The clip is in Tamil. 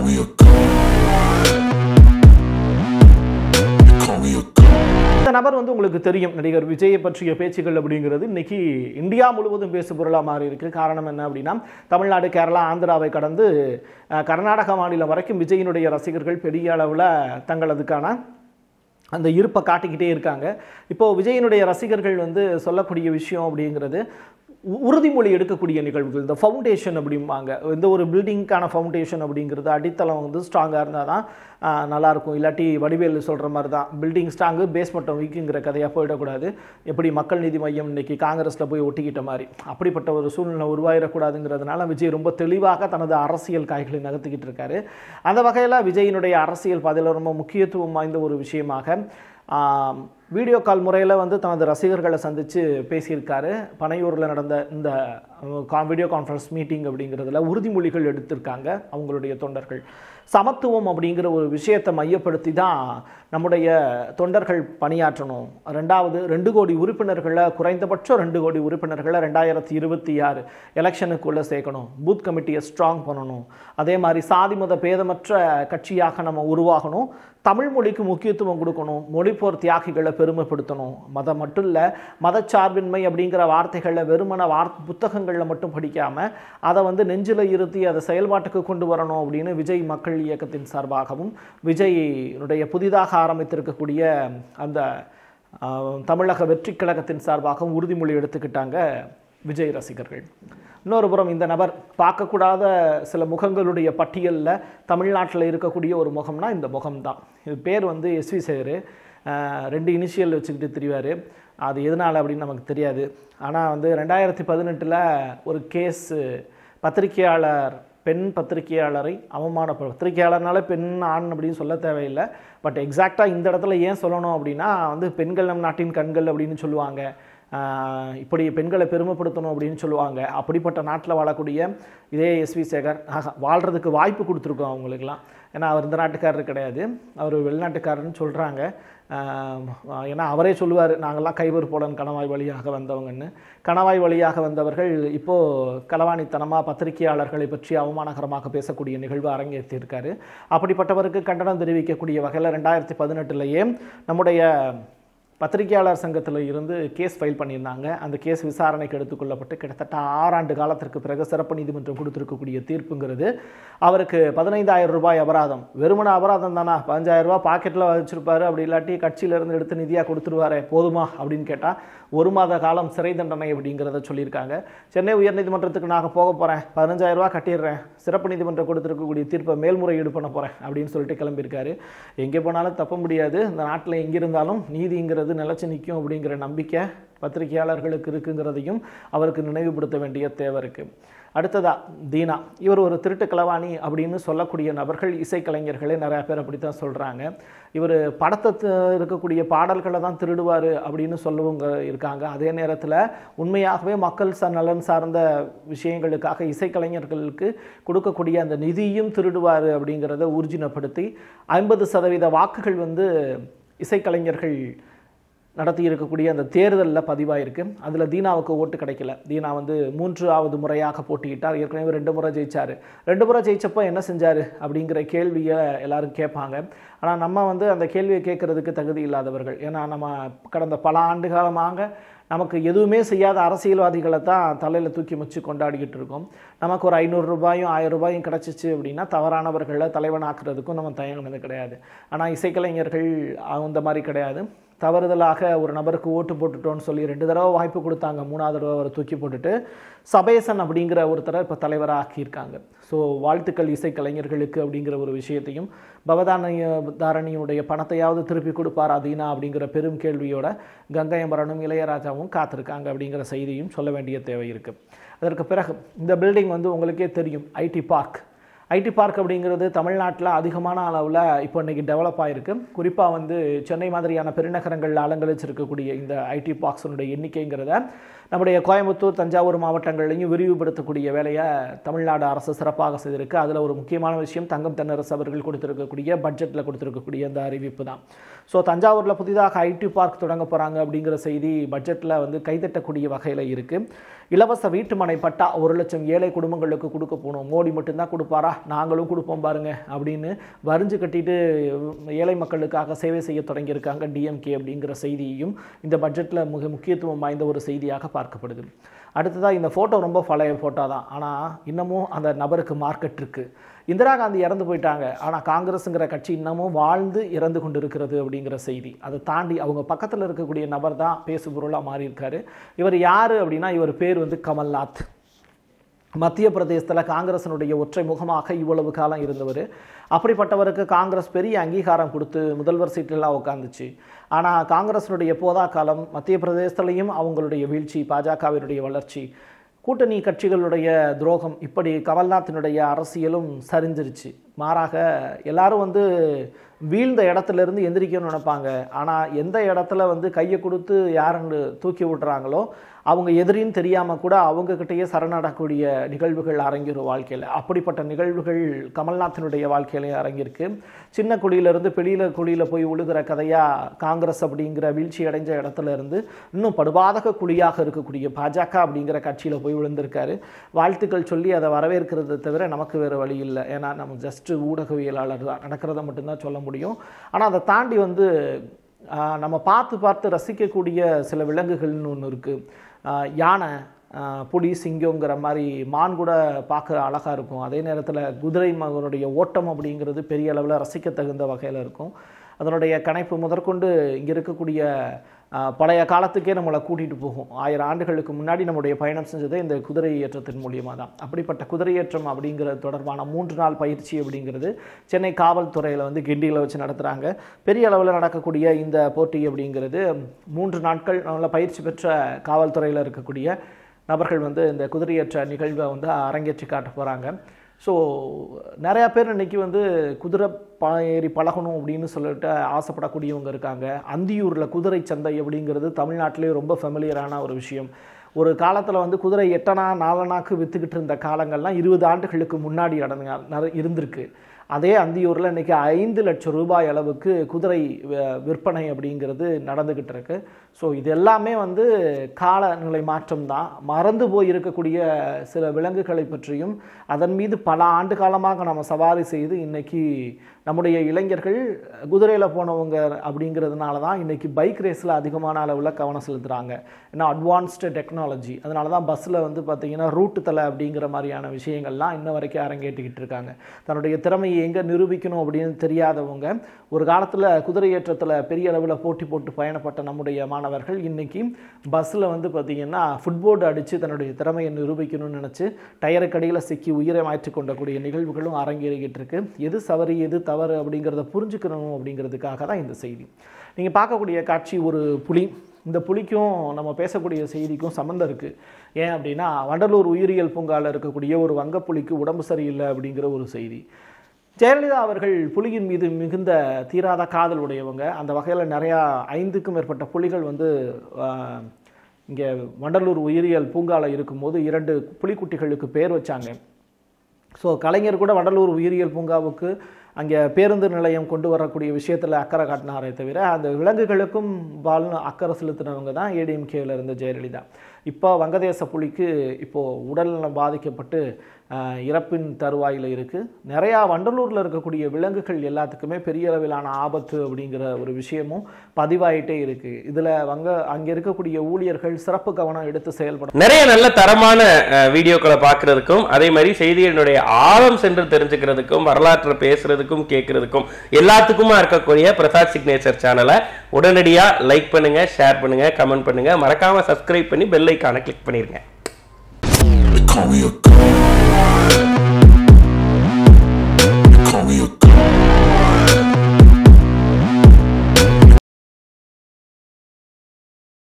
me a god. You call me a god. இந்த நபர் வந்து உங்களுக்கு தெரியும் நடிகர் விஜயை பற்றிய பேச்சுகள் அப்படிங்கிறது இன்னைக்கு இந்தியா முழுவதும் பேசு பொருளாக மாறி இருக்கு காரணம் என்ன அப்படின்னா தமிழ்நாடு கேரளா ஆந்திராவை கடந்து அஹ், கர்நாடக மாநிலம் வரைக்கும் விஜயினுடைய ரசிகர்கள் பெரிய அளவில் தங்களதுக்கான அந்த இருப்பை காட்டிக்கிட்டே இருக்காங்க இப்போது விஜயினுடைய ரசிகர்கள் வந்து சொல்லக்கூடிய விஷயம் அப்படிங்கிறது உ- உறுதிமொழி எடுக்கக்கூடிய நிகழ்வுகள் இந்த ஃபவுண்டேஷன் அப்படிம்பாங்க எந்த ஒரு பில்டிங்க்கான ஃபவுண்டேஷன் அப்படிங்கிறது அடித்தளம் வந்து ஸ்ட்ராங்காக இருந்தால் தான் ஆஹ், நல்லாயிருக்கும் இல்லாட்டி வடிவேல் சொல்கிற மாதிரி தான் பில்டிங் ஸ்ட்ராங்கு பேஸ்மெண்ட்டை வீக்குங்கிற கதையாக போயிடக்கூடாது எப்படி மக்கள் நீதி மையம் இன்னைக்கு காங்கிரஸில் போய் ஒட்டிக்கிட்ட மாதிரி அப்படிப்பட்ட ஒரு சூழ்நிலை உருவாயிடக்கூடாதுங்கிறதுனால விஜய் ரொம்ப தெளிவாக தனது அரசியல் காய்களை நகர்த்திக்கிட்டு இருக்காரு அந்த வகையில் விஜயினுடைய அரசியல் பாதையில் ரொம்ப முக்கியத்துவம் வாய்ந்த ஒரு விஷயமாக ஆம், வீடியோ கால் முறையில் வந்து தனது ரசிகர்களை சந்தித்து பேசியிருக்காரு பனையூரில் நடந்த இந்த அஹ், கா- வீடியோ கான்ஃபரன்ஸ் மீட்டிங் அப்படிங்கிறதுல உறுதிமொழிகள் எடுத்திருக்காங்க அவங்களுடைய தொண்டர்கள் சமத்துவம் அப்படிங்கிற ஒரு விஷயத்தை மையப்படுத்தி தான் நம்முடைய தொண்டர்கள் பணியாற்றணும் ரெண்டாவது ரெண்டு கோடி உறுப்பினர்களை குறைந்தபட்சம் ரெண்டு கோடி உறுப்பினர்களை ரெண்டாயிரத்தி இருபத்தி ஆறு எலெக்ஷனுக்குள்ளே சேர்க்கணும் பூத் கமிட்டியை ஸ்ட்ராங் பண்ணணும் அதே மாதிரி சாதி மத பேதமற்ற கட்சியாக நம்ம உருவாகணும் தமிழ் மொழிக்கு முக்கியத்துவம் கொடுக்கணும் மொழிப்போர் தியாகிகளை பெருமைப்படுத்தணும் மதம் மட்டும் இல்லை மதச்சார்பின்மை அப்படிங்கிற வார்த்தைகளில் வெறுமன வார் புத்தகங்களில் மட்டும் படிக்காமல் அதை வந்து நெஞ்சில் இருத்தி அதை செயல்பாட்டுக்கு கொண்டு வரணும் அப்படின்னு விஜய் மக்கள் இயக்கத்தின் சார்பாகவும் விஜயினுடைய புதிதாக ஆரம்பித்திருக்கக்கூடிய அந்த ஆஹ், தமிழக வெற்றி கழகத்தின் சார்பாகவும் உறுதிமொழி எடுத்துக்கிட்டாங்க விஜய் ரசிகர்கள் இன்னொரு புறம் இந்த நபர் பார்க்கக்கூடாத சில முகங்களுடைய பட்டியலில் தமிழ்நாட்டில் இருக்கக்கூடிய ஒரு முகம்னா இந்த முகம்தான் இது பேர் வந்து எஸ்வி சேகர் ரெண்டு இனிஷியல் வச்சுக்கிட்டு திரிவார் அது எதனால் அப்படின்னு நமக்கு தெரியாது ஆனால் வந்து ரெண்டாயிரத்தி பதினெட்டில் ஒரு கேஸ் பத்திரிகையாளர் பெண் பத்திரிகையாளரை அவமான பத்திரிகையாளர்னால பெண் ஆண் அப்படின்னு சொல்ல தேவையில்லை பட் எக்ஸாக்டாக இந்த இடத்துல ஏன் சொல்லணும் அப்படின்னா வந்து பெண்கள் நம் நாட்டின் கண்கள் அப்படின்னு சொல்லுவாங்க ஆஹ் இப்படி பெண்களை பெருமைப்படுத்தணும் அப்படின்னு சொல்லுவாங்க அப்படிப்பட்ட நாட்டில் வாழக்கூடிய இதே எஸ்வி சேகர் ஆஹா, வாழ்கிறதுக்கு வாய்ப்பு கொடுத்துருக்கோம் அவங்களுக்குலாம் ஏன்னா அவர் இந்த நாட்டுக்காரர் கிடையாது அவர் வெளிநாட்டுக்காரர்னு சொல்கிறாங்க ஏன்னா அவரே சொல்லுவார் நாங்கள்லாம் கைபர் போலன் கணவாய் வழியாக வந்தவங்கன்னு கணவாய் வழியாக வந்தவர்கள் இப்போது களவாணித்தனமாக பத்திரிகையாளர்களை பற்றி அவமானகரமாக பேசக்கூடிய நிகழ்வு அரங்கேற்றியிருக்காரு அப்படிப்பட்டவருக்கு கண்டனம் தெரிவிக்கக்கூடிய வகையில் ரெண்டாயிரத்தி பதினெட்டுலேயே நம்முடைய பத்திரிகையாளர் சங்கத்தில் இருந்து கேஸ் ஃபைல் பண்ணியிருந்தாங்க அந்த கேஸ் விசாரணைக்கு எடுத்துக்கொள்ளப்பட்டு கிட்டத்தட்ட ஆறாண்டு காலத்திற்கு பிறகு சிறப்பு நீதிமன்றம் கொடுத்துருக்கக்கூடிய தீர்ப்புங்கிறது அவருக்கு பதினைந்தாயிரம் ரூபாய் அபராதம் வெறுமன அபராதம் தானா பதினஞ்சாயிரம் ரூபாய் பாக்கெட்டில் வச்சிருப்பாரு அப்படி இல்லாட்டி கட்சியிலேருந்து எடுத்து நிதியாக கொடுத்துருவாரே போதுமா அப்படின்னு கேட்டால் ஒரு மாத காலம் சிறை தண்டனை அப்படிங்கிறத சொல்லியிருக்காங்க சென்னை உயர்நீதிமன்றத்துக்கு நான் போக போகிறேன் பதினஞ்சாயிரம் ரூபாய் கட்டிடுறேன் சிறப்பு நீதிமன்றம் கொடுத்துருக்கக்கூடிய தீர்ப்பை மேல்முறையீடு பண்ண போகிறேன் அப்படின்னு சொல்லிட்டு கிளம்பியிருக்காரு எங்கே போனாலும் தப்ப முடியாது இந்த நாட்டில் எங்கே இருந்தாலும் நீதிங்கிறது நிலச்சி நிற்கும் அப்படிங்கிற நம்பிக்கை பத்திரிகையாளர்களுக்கு இருக்குங்கிறதையும் அவருக்கு நினைவுபடுத்த வேண்டிய தேவை இருக்குது அடுத்ததா தீனா இவர் ஒரு திருட்டு களவாணி அப்படின்னு சொல்லக்கூடிய நபர்கள் இசைக்கலைஞர்களே நிறைய பேர் அப்படி தான் சொல்கிறாங்க இவர் படத்தை த- இருக்கக்கூடிய பாடல்களை தான் திருடுவார் அப்படின்னு சொல்லவங்க இருக்காங்க அதே நேரத்தில் உண்மையாகவே மக்கள் ச நலன் சார்ந்த விஷயங்களுக்காக இசைக்கலைஞர்களுக்கு கொடுக்கக்கூடிய அந்த நிதியும் திருடுவார் அப்படிங்கிறத ஊர்ஜினப்படுத்தி ஐம்பது சதவீத வாக்குகள் வந்து இசைக்கலைஞர்கள் நடத்தி இருக்கக்கூடிய அந்த தேர்தலில் பதிவாயிருக்கு அதில் தீனாவுக்கு ஓட்டு கிடைக்கல தீனா வந்து மூன்றாவது முறையாக போட்டியிட்டார் ஏற்கனவே ரெண்டு முறை ஜெயிச்சார் ரெண்டு முறை ஜெயிச்சப்போ என்ன செஞ்சார் அப்படிங்கிற கேள்வியை எல்லாரும் கேட்பாங்க ஆனால் நம்ம வந்து அந்த கேள்வியை கேட்கறதுக்கு தகுதி இல்லாதவர்கள் ஏன்னா நம்ம கடந்த பல ஆண்டு காலமாக நமக்கு எதுவுமே செய்யாத அரசியல்வாதிகளை தான் தலையில் தூக்கி வச்சு கொண்டாடிக்கிட்டு இருக்கோம் நமக்கு ஒரு ஐநூறு ரூபாயும் ஆயிரம் ரூபாயும் கிடச்சிச்சு அப்படின்னா தவறானவர்களை தலைவனாக்குறதுக்கும் நம்ம தயங்கினது கிடையாது ஆனால் இசைக்கலைஞர்கள் அந்த மாதிரி கிடையாது தவறுதலாக ஒரு நபருக்கு ஓட்டு போட்டுட்டோன்னு சொல்லி ரெண்டு தடவை வாய்ப்பு கொடுத்தாங்க மூணாவது தடவை அவரை தூக்கி போட்டுட்டு சபேசன் அப்படிங்கிற ஒருத்தரை இப்போ தலைவராக ஆக்கியிருக்காங்க ஸோ வாழ்த்துக்கள் இசைக்கலைஞர்களுக்கு அப்படிங்கிற ஒரு விஷயத்தையும் பவதானிய தாரணியுடைய பணத்தையாவது திருப்பி கொடுப்பாரா தீனா அப்படிங்கிற பெரும் கேள்வியோட கங்கையமரனும் இளையராஜாவும் காத்திருக்காங்க அப்படிங்கிற செய்தியும் சொல்ல வேண்டிய தேவை இருக்குது அதற்கு பிறகு இந்த பில்டிங் வந்து உங்களுக்கே தெரியும் ஐடி பார்க் ஐடி பார்க் அப்படிங்கிறது தமிழ்நாட்டில் அதிகமான அளவில் இப்போ இன்றைக்கி டெவலப் ஆகிருக்கு குறிப்பாக வந்து சென்னை மாதிரியான பெருநகரங்களில் அலங்கரிச்சிருக்கக்கூடிய இந்த ஐடி பார்க்ஸனுடைய எண்ணிக்கைங்கிறத நம்முடைய கோயம்புத்தூர் தஞ்சாவூர் மாவட்டங்களையும் விரிவுபடுத்தக்கூடிய வேலையை தமிழ்நாடு அரசு சிறப்பாக செய்திருக்கு அதில் ஒரு முக்கியமான விஷயம் தங்கம் தென்னரசு அவர்கள் கொடுத்திருக்கக்கூடிய பட்ஜெட்டில் கொடுத்திருக்கக்கூடிய இந்த அறிவிப்பு தான் ஸோ தஞ்சாவூரில் புதிதாக ஐடி பார்க் தொடங்க போகிறாங்க அப்படிங்கிற செய்தி பட்ஜெட்டில் வந்து கைதட்டக்கூடிய வகையில் இருக்குது இலவச வீட்டுமனை பட்டா ஒரு லட்சம் ஏழை குடும்பங்களுக்கு கொடுக்க போகணும் மோடி மட்டும்தான் கொடுப்பாரா நாங்களும் கொடுப்போம் பாருங்க அப்படின்னு வரிஞ்சு கட்டிட்டு ஏழை மக்களுக்காக சேவை செய்ய தொடங்கியிருக்காங்க டிஎம்கே அப்படிங்கிற செய்தியையும் இந்த பட்ஜெட்டில் மிக முக்கியத்துவம் வாய்ந்த ஒரு செய்தியாக பார்க்கப்படுது அடுத்ததாக இந்த ஃபோட்டோ ரொம்ப பழைய ஃபோட்டோ தான் ஆனால் இன்னமும் அந்த நபருக்கு மார்க்கெட் இருக்குது இந்திரா காந்தி இறந்து போயிட்டாங்க ஆனால் காங்கிரஸுங்கிற கட்சி இன்னமும் வாழ்ந்து இறந்து கொண்டு இருக்கிறது அப்படிங்கிற செய்தி அதை தாண்டி அவங்க பக்கத்தில் இருக்கக்கூடிய நபர் தான் பேசுபொருளாக மாறியிருக்காரு இவர் யார் அப்படின்னா இவர் பேர் வந்து கமல்நாத் மத்திய பிரதேசத்தில் காங்கிரஸினுடைய ஒற்றை முகமாக இவ்வளவு காலம் இருந்தவர் அப்படிப்பட்டவருக்கு காங்கிரஸ் பெரிய அங்கீகாரம் கொடுத்து முதல்வர் சீட்டெல்லாம் உட்காந்துச்சு ஆனால் காங்கிரஸினுடைய போதா காலம் மத்திய பிரதேசத்துலேயும் அவங்களுடைய வீழ்ச்சி பாஜகவினுடைய வளர்ச்சி கூட்டணி கட்சிகளுடைய துரோகம் இப்படி கமல்நாத்தினுடைய அரசியலும் சரிஞ்சிருச்சு மாறாக எல்லாரும் வந்து வீழ்ந்த இடத்துல இருந்து எந்திரிக்கணும்னு நினைப்பாங்க ஆனால் எந்த இடத்துல வந்து கையை கொடுத்து யாருன்னு தூக்கி விடுறாங்களோ அவங்க எதிரின்னு தெரியாமல் கூட அவங்கக்கிட்டேயே சரணடக்கூடிய நிகழ்வுகள் அரங்கிரும் வாழ்க்கையில் அப்படிப்பட்ட நிகழ்வுகள் கமல்நாத்தினுடைய வாழ்க்கையிலையும் அரங்கியிருக்கு சின்ன குழியிலிருந்து பெரிய குழியில் போய் விழுகிற கதையாக காங்கிரஸ் அப்படிங்கிற வீழ்ச்சி அடைஞ்ச இடத்துல இருந்து இன்னும் படுபாதக குழியாக இருக்கக்கூடிய பாஜக அப்படிங்கிற கட்சியில் போய் விழுந்திருக்காரு வாழ்த்துக்கள் சொல்லி அதை வரவேற்கிறத தவிர நமக்கு வேறு வழி இல்லை ஏன்னா நம்ம ஜஸ்ட்டு ஊடகவியலாளர் தான் நடக்கிறத மட்டும்தான் சொல்ல முடியும் ஆனால் அதை தாண்டி வந்து ஆஹ், நம்ம பார்த்து பார்த்து ரசிக்கக்கூடிய சில விலங்குகள்னு ஒன்று இருக்குது யானை ஆஹ், புலி சிங்கங்கிற மாதிரி மான் கூட பார்க்குற அழகாக இருக்கும் அதே நேரத்தில் குதிரை மகனுடைய ஓட்டம் அப்படிங்கிறது பெரிய அளவில் ரசிக்கத்தகுந்த வகையில் இருக்கும் அதனுடைய கணைப்பு முதற்கொண்டு இங்கே இருக்கக்கூடிய ஆஹ், பழைய காலத்துக்கே நம்மளை கூட்டிகிட்டு போகும் ஆயிரம் ஆண்டுகளுக்கு முன்னாடி நம்முடைய பயணம் செஞ்சதே இந்த குதிரை ஏற்றத்தின் மூலியமாக தான் அப்படிப்பட்ட குதிரையேற்றம் அப்படிங்கிறது தொடர்பான மூன்று நாள் பயிற்சி அப்படிங்கிறது சென்னை காவல்துறையில் வந்து கிண்டியில் வச்சு நடத்துகிறாங்க பெரிய அளவில் நடக்கக்கூடிய இந்த போட்டி அப்படிங்கிறது மூன்று நாட்கள் நல்ல பயிற்சி பெற்ற காவல்துறையில் இருக்கக்கூடிய நபர்கள் வந்து இந்த குதிரையேற்ற நிகழ்வை வந்து அரங்கேற்றி காட்ட போகிறாங்க ஸோ நிறையா பேர் இன்னைக்கு வந்து குதிரை ப ஏறி பழகணும் அப்படின்னு சொல்லிட்டு ஆசைப்படக்கூடியவங்க இருக்காங்க அந்தியூரில் குதிரை சந்தை அப்படிங்கிறது தமிழ்நாட்டிலே ரொம்ப ஃபெமிலியரான ஒரு விஷயம் ஒரு காலத்தில் வந்து குதிரை எட்டனா நாலனாக்கு விற்றுக்கிட்டு இருந்த காலங்கள்லாம் இருபது ஆண்டுகளுக்கு முன்னாடி நடந்துங்க நட- இருந்திருக்கு அதே அந்தியூரில் இன்றைக்கி ஐந்து லட்சம் ரூபாய் அளவுக்கு குதிரை வ- விற்பனை அப்படிங்கிறது நடந்துக்கிட்டு இருக்கு ஸோ இது எல்லாமே வந்து காலநிலை மாற்றம் தான் மறந்து போய் இருக்கக்கூடிய சில விலங்குகளை பற்றியும் அதன் மீது பல ஆண்டு காலமாக நம்ம சவாரி செய்து இன்னைக்கு நம்முடைய இளைஞர்கள் குதிரையில் போனவங்க அப்படிங்கிறதுனால தான் இன்னைக்கு பைக் ரேஸில் அதிகமான அளவில் கவனம் செலுத்துகிறாங்க ஏன்னா அட்வான்ஸ்டு டெக்னாலஜி அதனால தான் பஸ்ஸில் வந்து பார்த்தீங்கன்னா ரூட்டு தலை அப்படிங்கிற மாதிரியான விஷயங்கள்லாம் இன்ன வரைக்கும் அரங்கேற்றிக்கிட்டு இருக்காங்க தன்னுடைய திறமையை எங்கே நிரூபிக்கணும் அப்படின்னு தெரியாதவங்க ஒரு காலத்தில் குதிரை ஏற்றத்தில் பெரிய அளவில் போட்டி போட்டு பயணப்பட்ட நம்முடைய மாணவர்கள் இன்னைக்கு பஸ்ஸில் வந்து பார்த்தீங்கன்னா ஃபுட்போர்டு அடித்து தன்னுடைய திறமையை நிரூபிக்கணும்னு நினச்சி டயருக்கடியில் சிக்கி உயிரை மாற்றிக் கொண்டக்கூடிய நிகழ்வுகளும் அரங்கேறிக்கிட்டு இருக்கு எது சவரி எது தவறு அப்படிங்கிறத புரிஞ்சுக்கணும் அப்படிங்கிறதுக்காக தான் இந்த செய்தி நீங்கள் பார்க்கக்கூடிய காட்சி ஒரு புலி இந்த புலிக்கும் நம்ம பேசக்கூடிய செய்திக்கும் சம்மந்தம் இருக்குது ஏன் அப்படின்னா வண்டலூர் உயிரியல் பூங்காவில் இருக்கக்கூடிய ஒரு வங்கப்புலிக்கு உடம்பு சரியில்லை அப்படிங்கிற ஒரு செய்தி ஜெயலலிதா அவர்கள் புலியின் மீது மிகுந்த தீராத காதல் உடையவங்க அந்த வகையில் நிறையா ஐந்துக்கும் மேற்பட்ட புலிகள் வந்து ஆஹ், இங்கே வண்டலூர் உயிரியல் பூங்காவில் இருக்கும்போது இரண்டு புலிக்குட்டிகளுக்கு பேர் வச்சாங்க ஸோ கலைஞர் கூட வண்டலூர் உயிரியல் பூங்காவுக்கு அங்கே பேருந்து நிலையம் கொண்டு வரக்கூடிய விஷயத்தில் அக்கறை காட்டினாரே தவிர அந்த விலங்குகளுக்கும் வாழ் அக்கறை செலுத்தினவங்க தான் ஏடிஎம்கேவில் இருந்த ஜெயலலிதா இப்போ வங்கதேச புலிக்கு இப்போது உடல்நலம் பாதிக்கப்பட்டு ஆஹ், இறப்பின் தருவாயில் இருக்குது நிறையா வண்டலூரில் இருக்கக்கூடிய விலங்குகள் எல்லாத்துக்குமே பெரிய அளவிலான ஆபத்து அப்படிங்கிற ஒரு விஷயமும் பதிவாயிட்டே இருக்குது இதில் வங்க அங்கே இருக்கக்கூடிய ஊழியர்கள் சிறப்பு கவனம் எடுத்து செயல்பட நிறைய நல்ல தரமான அஹ், வீடியோக்களை பார்க்கறதுக்கும் அதே மாதிரி செய்திகளினுடைய ஆழம் சென்று தெரிஞ்சுக்கிறதுக்கும் வரலாற்றை பேசுறதுக்கும் கேட்கறதுக்கும் எல்லாத்துக்குமா இருக்கக்கூடிய பிரசாத் சிக்னேச்சர் சேனலை உடனடியா லைக் பண்ணுங்க ஷேர் பண்ணுங்க கமெண்ட் பண்ணுங்க மறக்காம சப்ஸ்கிரைப் பண்ணி பெல் ஐக்கானை கிளிக் பண்ணிருங்க They call me a god.